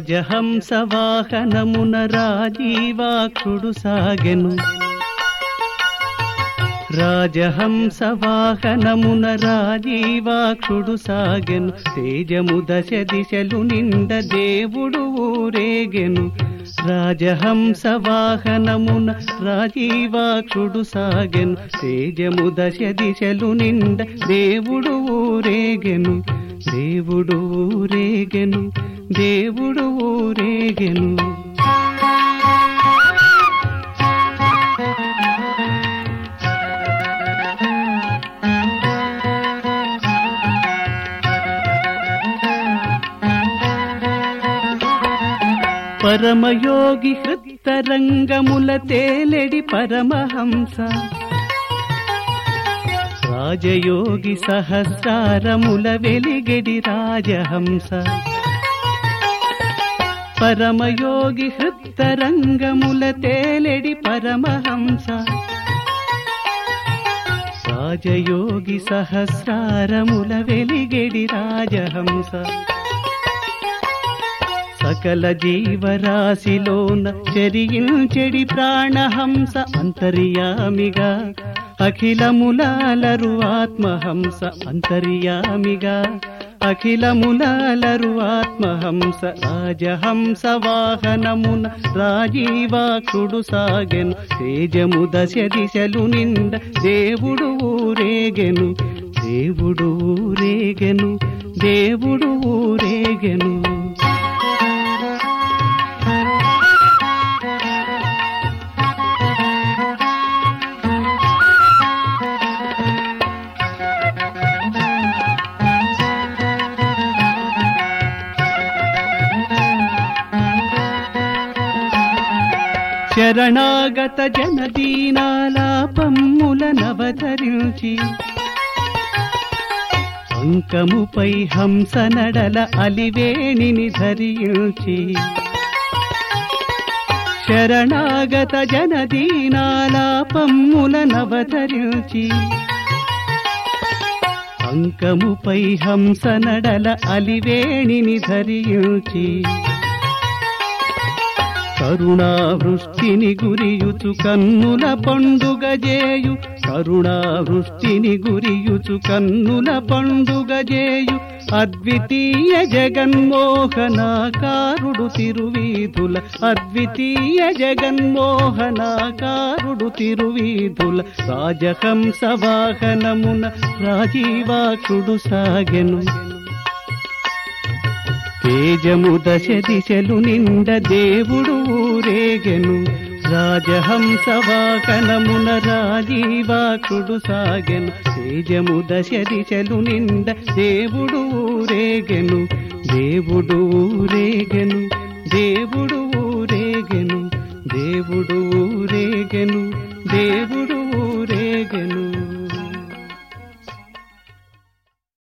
రాజహంస వాహనమున రాజీవాక్షుడు సాగెను రాజహంస వాహనమున రాజీవాక్షుడు సాగెను తేజము దశ దిశలు నిండ దేవుడు ఊరేగెను రాజహంస వాహనమున రాజీవాక్షుడు సాగెను తేజము దశ దిశలు నిండ దేవుడు ఊరేగెను దేవుడు ఊరేగెను దేవుడు ఊరేగెను పరమయోగి హృత్తరంగముల తేలెడి పరమహంస రాజయోగి సహస్రారముల వెలిగెడి రాజహంస పరమయోగి హృత్తరంగముల తేలెడి పరమహంస రాజయోగి సహస్రారముల వెలిగెడి రాజహంస సకల జీవరాశిలోన చెరియించెడి ప్రాణహంస అంతర్యామిగా అఖిలములాలరు ఆత్మహంస అంతర్యామిగా అఖిలములాలరు ఆత్మహంస రాజహంస వాహనమున రాజీవాక్షుడు సాగెను తేజము దశ దిశలు నిండ దేవుడు ఊరేగెను దేవుడు ఊరేగెను దేవుడు ఊరేగెను శరణాగత జనదీనాల పమ్ముల నవతరించి అంకముపై హంస నడల అలివేణిని ధరించి శరణాగత జనదీనాల పమ్ముల నవతరించి అంకముపై హంస నడల అలివేణిని ధరించి కరుణావృష్టిని గురియుచు కన్నుల పండుగ జేయు కరుణావృష్టిని గురియుచు కన్నుల పండుగ జేయు అద్వితీయ జగన్మోహనాకారుడు తిరువీధుల అద్వితీయ జగన్మోహనాకారుడు తిరువీధుల రాజహంస వాహనమున రాజీవాక్షుడు సాగెను తేజము దశ దిశలు నిండ దేవుడు ఊరేగెను రాజహంస వాకనమున రాజీవాకుడు సాగెను తేజము దశ దిశలు నిండ దేవుడు ఊరేగెను దేవుడు ఊరేగెను దేవుడు